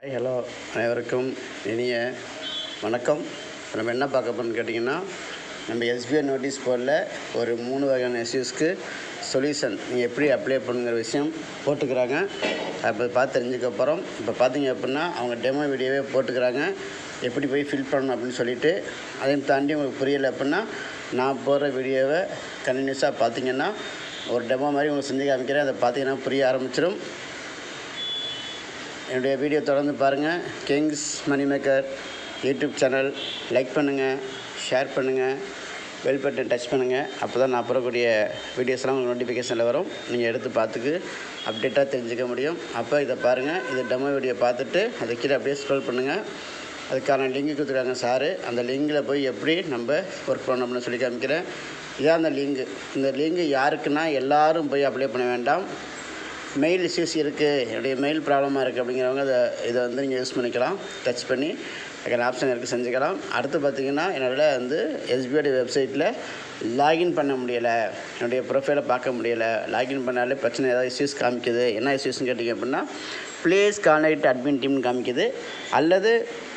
hello அனைவருக்கும் இனிய வணக்கம் இப்ப நம்ம என்ன பார்க்க போகிறோம்னு கேட்டிங்கன்னா நம்ம எஸ்பிஐ நோட்டீஸ் போர்டில் ஒரு மூணு வகையான இஷ்யூஸ்க்கு சொல்யூஷன் நீங்கள் எப்படி அப்ளை பண்ணுங்கிற விஷயம் போட்டுக்கிறாங்க அப்போ பார்த்து தெரிஞ்சுக்கப்புறம் இப்போ பார்த்தீங்க அப்படின்னா அவங்க டெமோ வீடியோவே போட்டுக்கிறாங்க எப்படி போய் ஃபில் பண்ணணும் அப்படின்னு சொல்லிட்டு அதையும் தாண்டி உங்களுக்கு புரியலை அப்படின்னா நான் போடுற வீடியோவை கண்டினியூஸாக பார்த்தீங்கன்னா ஒரு டெமோ மாதிரி உங்களுக்கு செஞ்சு காமிக்கிறேன் அதை பார்த்தீங்கன்னா புரிய ஆரம்பிச்சிடும் என்னுடைய வீடியோ தொடர்ந்து பாருங்கள் Kings money maker YouTube channel like பண்ணுங்கள் ஷேர் பண்ணுங்கள் பெல் பட்டன் டச் பண்ணுங்கள் அப்போ தான் நான் போடக்கூடிய வீடியோஸ்லாம் உங்களுக்கு நோட்டிஃபிகேஷனில் வரும் நீங்கள் எடுத்து பார்த்துக்கு அப்டேட்டாக தெரிஞ்சுக்க முடியும் அப்போ இதை பாருங்கள் இது டெமோ வீடியோ பார்த்துட்டு அதை கீழே அப்படியே ஸ்க்ரோல் பண்ணுங்கள் அதுக்கான லிங்க் கொடுத்துருக்காங்க சாரு அந்த லிங்கில் போய் எப்படி நம்ம ஒர்க் பண்ணணும் அப்படின்னு சொல்லி காமிக்கிறேன் இதான் அந்த லிங்கு இந்த லிங்கு யாருக்குன்னா எல்லாரும் போய் அப்ளை பண்ண வேண்டாம் மெயில் இஷ்யூஸ் இருக்குது என்னுடைய மெயில் ப்ராப்ளமாக இருக்குது அப்படிங்கிறவங்க அதை இதை வந்து நீங்கள் யூஸ் பண்ணிக்கலாம் டச் பண்ணி அதுக்கான ஆப்ஷன் இருக்குது செஞ்சுக்கலாம் அடுத்து பார்த்தீங்கன்னா என்னோட வந்து எஸ்பிஐடி வெப்சைட்டில் லாகின் பண்ண முடியலை என்னுடைய ப்ரொஃபைலை பார்க்க முடியலை லாகின் பண்ணாலே பிரச்சனை ஏதாவது இஷ்யூஸ் காமிக்குது என்ன இஷ்யூஸ்னு கேட்டிங்க அப்படின்னா ப்ளீஸ் கான்டாக்ட் அட்மின் டீம்னு காமிக்குது அல்லது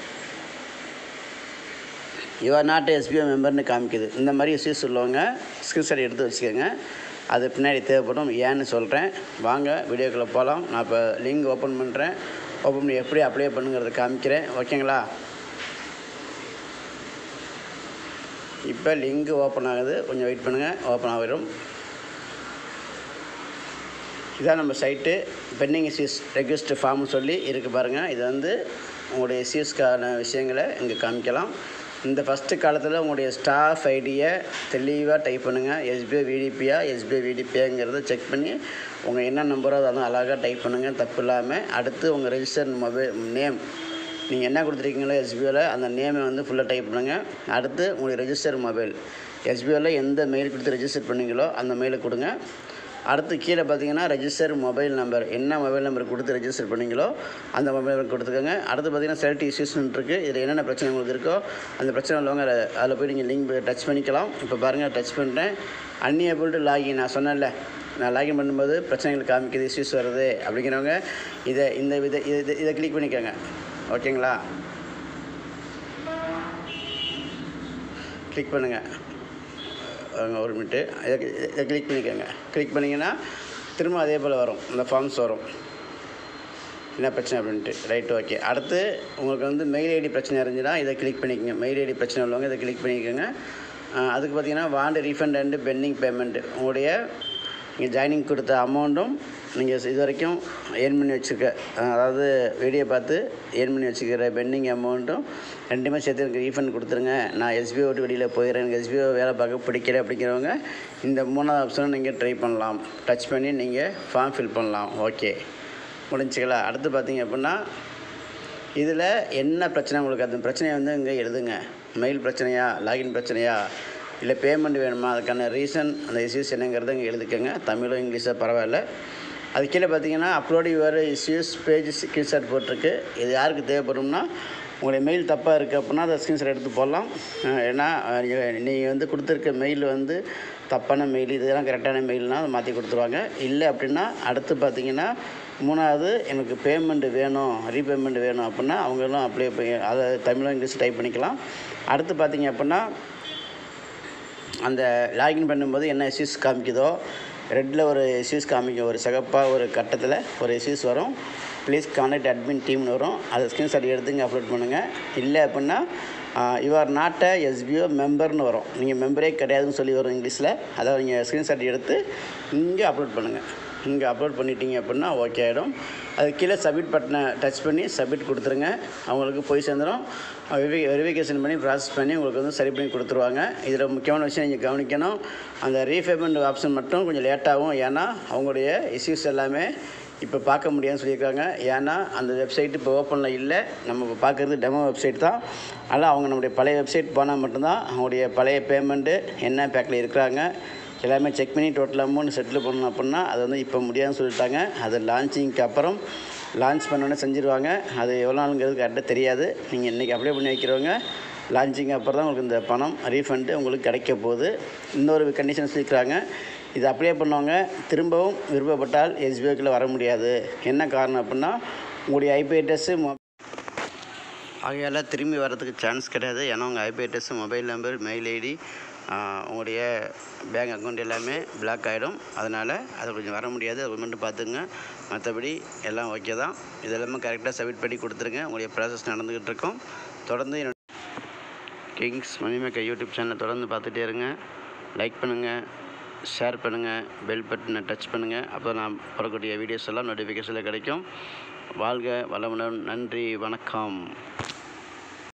யுவர் நாட் எஸ்பிஐ மெம்பர்னு காமிக்குது இந்த மாதிரி இஷ்யூஸ் உள்ளவங்க ஸ்க்ரீன்ஷாட் எடுத்து வச்சுக்கோங்க அது பின்னாடி தேவைப்படும் ஏன்னு சொல்கிறேன் வாங்க வீடியோக்குள்ளே போகலாம் நான் இப்போ லிங்க் ஓப்பன் பண்ணுறேன் ஓப்பன் பண்ணி எப்படி அப்ளை பண்ணுங்கிறத காமிக்கிறேன் ஓகேங்களா இப்போ லிங்க் ஓப்பன் ஆகுது கொஞ்சம் வெயிட் பண்ணுங்கள் ஓப்பன் ஆகிடும் இதான் நம்ம சைட்டு பெண்டிங் இஷ்யூஸ் ரெக்வஸ்ட் ஃபார்ம்னு சொல்லி இருக்குது பாருங்கள் இது வந்து உங்களுடைய இஷ்யூஸ்க்கான விஷயங்களை இங்கே காமிக்கலாம் இந்த ஃபஸ்ட்டு காலத்தில் உங்களுடைய ஸ்டாஃப் ஐடியை தெளிவாக டைப் பண்ணுங்கள் எஸ்பிஐ விடிபியா எஸ்பிஐ விடிபியாங்கிறத செக் பண்ணி உங்கள் என்ன நம்பரோ அதெல்லாம் அழகாக டைப் பண்ணுங்கள் தப்பு இல்லாமல் அடுத்து உங்கள் ரெஜிஸ்டர் மொபைல் நேம் நீங்கள் என்ன கொடுத்துருக்கீங்களோ எஸ்பிஐயில் அந்த நேமை வந்து ஃபுல்லாக டைப் பண்ணுங்கள் அடுத்து உங்களுடைய ரெஜிஸ்டர் மொபைல் எஸ்பிஐயில் எந்த மெயில் கொடுத்து ரெஜிஸ்டர் பண்ணீங்களோ அந்த மெயிலை கொடுங்க அடுத்து கீழே பார்த்தீங்கன்னா ரெஜிஸ்டர் மொபைல் நம்பர் என்ன மொபைல் நம்பர் கொடுத்து ரெஜிஸ்டர் பண்ணீங்களோ அந்த மொபைல் நம்பர் கொடுத்துக்கோங்க அடுத்து பார்த்தீங்கன்னா செலக்ட் இஷ்யூஸ்னு இருக்குது இதில் என்னென்ன பிரச்சனை உங்களுக்கு இருக்கோ அந்த பிரச்சனை உள்ளவங்க அதில் அதில் போய் நீங்கள் லிங்க் டச் பண்ணிக்கலாம் இப்போ பாருங்கள் டச் பண்ணிட்டேன் அன்ஏபிள்டு லாகின் நான் சொன்னேன்ல நான் லாகின் பண்ணும்போது பிரச்சனைகள் காமிக்குது இஷ்யூஸ் வருது அப்படிங்கிறவங்க இதை இந்த வித இதை இதை கிளிக் பண்ணிக்கோங்க ஓகேங்களா கிளிக் பண்ணுங்கள் பாருங்க ஒரு மினிட்டு இதை இதை கிளிக் பண்ணிக்கோங்க கிளிக் பண்ணிங்கன்னா திரும்ப அதே போல் வரும் இந்த ஃபார்ம்ஸ் வரும் என்ன பிரச்சனை அப்படின்ட்டு ரைட் ஓகே அடுத்து உங்களுக்கு வந்து மெயில் ஐடி பிரச்சனை இருந்துச்சுன்னா இதை கிளிக் பண்ணிக்கோங்க மெயில் ஐடி பிரச்சனை உள்ளவங்க இதை கிளிக் பண்ணிக்கோங்க அஹ் அதுக்கு பார்த்தீங்கன்னா வாண்டு ரீஃபண்ட் அண்டு பெண்டிங் பேமெண்ட்டு உங்களுடைய நீங்கள் ஜாயினிங் கொடுத்த அமௌண்ட்டும் நீங்கள் இது வரைக்கும் ஏர்ன் பண்ணி வச்சுருக்க அஹ் அதாவது வீடியோ பார்த்து ஏர்ன் பண்ணி வச்சுக்கிற பெண்டிங் அமௌண்ட்டும் ரெண்டுமே சேர்த்து எனக்கு ரீஃபண்ட் கொடுத்துருங்க நான் எஸ்பிஐ விட்டு வெளியில் போயிடுறேன் எனக்கு எஸ்பிஐ வேலை பார்க்க பிடிக்கல அப்படிங்கிறவங்க இந்த மூணாவது ஆப்ஷனை நீங்கள் ட்ரை பண்ணலாம் டச் பண்ணி நீங்கள் ஃபார்ம் ஃபில் பண்ணலாம் ஓகே முடிஞ்சுங்களா அடுத்து பார்த்தீங்க அப்படின்னா இதில் என்ன பிரச்சனை உங்களுக்கு அந்த பிரச்சனையை வந்து இங்கே எழுதுங்க மெயில் பிரச்சனையா லாகின் பிரச்சனையா இல்லை பேமெண்ட் வேணுமா அதுக்கான ரீசன் அந்த இஷ்யூஸ் என்னங்கிறத இங்கே எழுதிக்கோங்க தமிழோ இங்கிலீஷோ பரவாயில்ல அது கீழே பார்த்தீங்கன்னா upload your issues page screenshot போட்டிருக்கு இது யாருக்கு தேவைப்படும்னா உங்களுடைய மெயில் தப்பாக இருக்குது அப்படின்னா அதை ஸ்க்ரீன்ஷாட் எடுத்து போடலாம் அஹ் ஏன்னா நீங்கள் வந்து கொடுத்துருக்க மெயில் வந்து தப்பான மெயில் இதெல்லாம் கரெக்டான மெயில்னால் அதை மாற்றி கொடுத்துருவாங்க இல்லை அப்படின்னா அடுத்து பார்த்தீங்கன்னா மூணாவது எனக்கு பேமெண்ட் வேணும் ரீபேமெண்ட் வேணும் அப்படின்னா அவங்களும் அப்ளை பண்ணி அதை தமிழும் இங்கிலீஷ் டைப் பண்ணிக்கலாம் அடுத்து பார்த்தீங்க அப்படின்னா அந்த லாகின் பண்ணும்போது என்ன இஷ்யூஸ் காமிக்குதோ ரெட்டில் ஒரு இஷ்யூஸ் காமிக்கும் ஒரு சிகப்பாக ஒரு கட்டத்தில் ஒரு இஷ்யூஸ் வரும் ப்ளீஸ் கான்டாக்ட் அட்மின் டீம்னு வரும் அதை ஸ்க்ரீன்ஷாட் எடுத்துங்க அப்லோட் பண்ணுங்கள் இல்லை அப்படின்னா யுவர் நாட்ட எஸ்பிஓ மெம்பர்னு வரும் நீங்கள் மெம்பரே கிடையாதுன்னு சொல்லி வரும் இங்கிலீஷில் அதை நீங்கள் ஸ்க்ரீன்ஷாட் எடுத்து இங்கே அப்லோட் பண்ணுங்கள் இங்கே அப்லோட் பண்ணிட்டீங்க அப்படின்னா ஓகே ஆகிடும் அது கீழே சப்மிட் பட்டனை டச் பண்ணி சப்மிட் கொடுத்துருங்க அவங்களுக்கு போய் சேர்ந்துடும் வெரி வெரிஃபிகேஷன் பண்ணி ப்ராசஸ் பண்ணி உங்களுக்கு வந்து சரி பண்ணி கொடுத்துருவாங்க இதில் முக்கியமான விஷயம் நீங்கள் கவனிக்கணும் அந்த ரீபேமெண்ட் ஆப்ஷன் மட்டும் கொஞ்சம் லேட்டாகும் ஏன்னா அவங்களுடைய இஷ்யூஸ் எல்லாமே இப்போ பார்க்க முடியாதுன்னு சொல்லியிருக்காங்க ஏன்னா அந்த வெப்சைட் இப்போ ஓப்பனில் இல்லை நம்ம இப்போ பார்க்குறது டெமோ வெப்சைட் தான் அதனால் அவங்க நம்முடைய பழைய வெப்சைட் போனால் மட்டும்தான் அவங்களுடைய பழைய பேமெண்ட்டு என்ன பேக்கில் இருக்கிறாங்க எல்லாமே செக் பண்ணி டோட்டல் அமௌண்ட் செட்டில் பண்ணணும் அப்படின்னா அது வந்து இப்போ முடியாதுன்னு சொல்லிட்டாங்க அது லான்ச்சிங்க்கு அப்புறம் லான்ச் பண்ணோன்னே செஞ்சுருவாங்க அது எவ்வளோ நாளுங்கிறது கரெக்டாக தெரியாது நீங்கள் இன்றைக்கி அப்ளை பண்ணி வைக்கிறவங்க லான்ச்சிங் அப்புறம் தான் உங்களுக்கு இந்த பணம் ரீஃபண்டு உங்களுக்கு கிடைக்க போகுது இன்னொரு கண்டிஷன் சொல்லிக்கிறாங்க இது அப்ளை பண்ணவங்க திரும்பவும் விருப்பப்பட்டால் எஸ்பிஐக்குள்ளே வர முடியாது என்ன காரணம் அப்படின்னா உங்களுடைய ஐபி அட்ரஸ்ஸு ஆகையால் திரும்பி வர்றதுக்கு சான்ஸ் கிடையாது ஏன்னா உங்கள் IP address mobile number mail ID உங்களுடைய பேங்க் அக்கௌண்ட் எல்லாமே பிளாக் ஆகிடும் அதனால் அது கொஞ்சம் வர முடியாது அது மட்டும் பார்த்துங்க மற்றபடி எல்லாம் ஓகே தான் இது எல்லாமே கரெக்டாக சப்மிட் பண்ணி கொடுத்துருங்க உங்களுடைய ப்ராசஸ் நடந்துக்கிட்டு இருக்கும் தொடர்ந்து என்னோட கிங்ஸ் மணிமேக்கர் யூடியூப் சேனலை தொடர்ந்து பார்த்துட்டே இருங்க லைக் பண்ணுங்கள் ஷேர் பண்ணுங்கள் பெல் பட்டனை டச் பண்ணுங்கள் அப்போ நான் போடக்கூடிய வீடியோஸ் எல்லாம் நோட்டிஃபிகேஷனில் கிடைக்கும் வாழ்க வளமுடன் நன்றி வணக்கம்